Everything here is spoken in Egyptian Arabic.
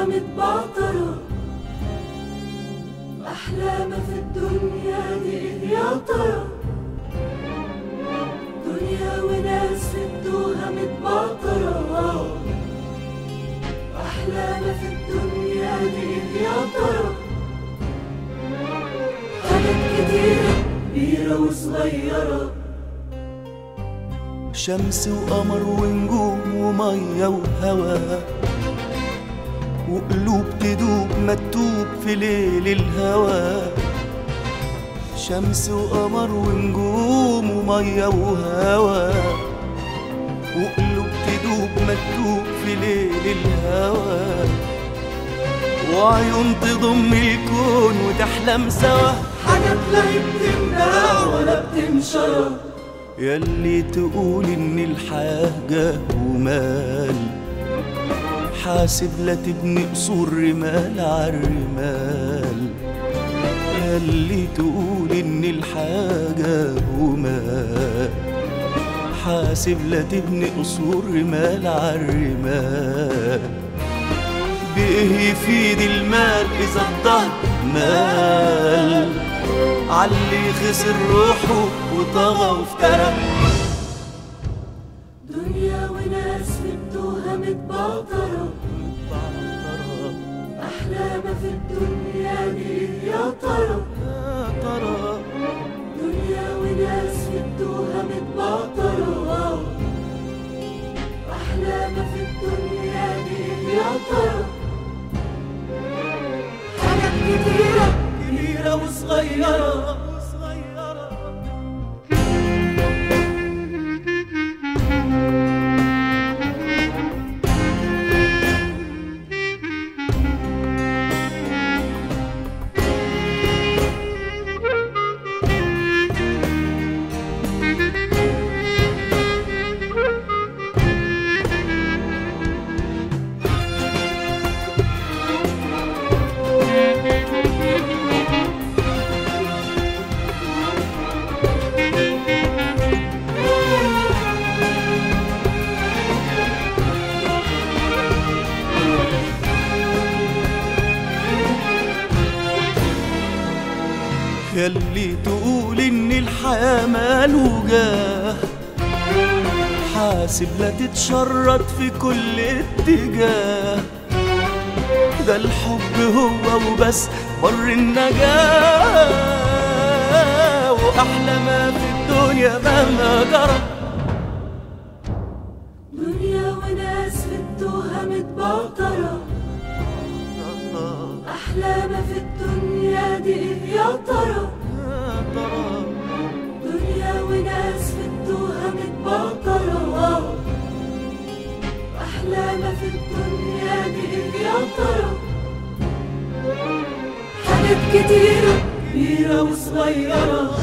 التوهة متبعترة أحلام في الدنيا دي إيه يا ترى دنيا وناس في التوهة متبعترة أحلام في الدنيا دي إيه يا ترى حاجات كتيرة كبيرة وصغيرة شمس وقمر ونجوم ومية وهوا وقلوب تدوب مكتوب في ليل الهوى شمس وقمر ونجوم ومية وهوا وقلوب تدوب مكتوب في ليل الهوى وعيون تضم الكون وتحلم سوا حاجات لا بتمنع ولا بتنشر ياللي تقول ان الحياة جاه ومال حاسب لا تبني قصور رمال عالرمال ياللي تقول ان الحياة جاه ومال حاسب لا تبني قصور رمال عالرمال بإيه يفيد المال إذا الظهر مال علي خسر روحه وطغى وافترى دنيا وناس في التوهة متبعترة أحلام في الدنيا دي إيه يا ترى يا ترى دنيا وناس في التوهة متبعترة أحلام في الدنيا دي إيه يا ترى حاجات كتيرة كبيرة وصغيرة ياللي تقول ان الحياة مال وجاه حاسب لا تتشرط في كل اتجاه ده الحب هو وبس بر النجاة وأحلى ما في الدنيا مهما جرى دنيا وناس في التوهة متبعترة أحلام في الدنيا دي إيه يا ترى يا ترى دنيا وناس في التوهة متبعترة أحلام في الدنيا دي إيه يا ترى حاجات كتيرة كبيرة وصغيرة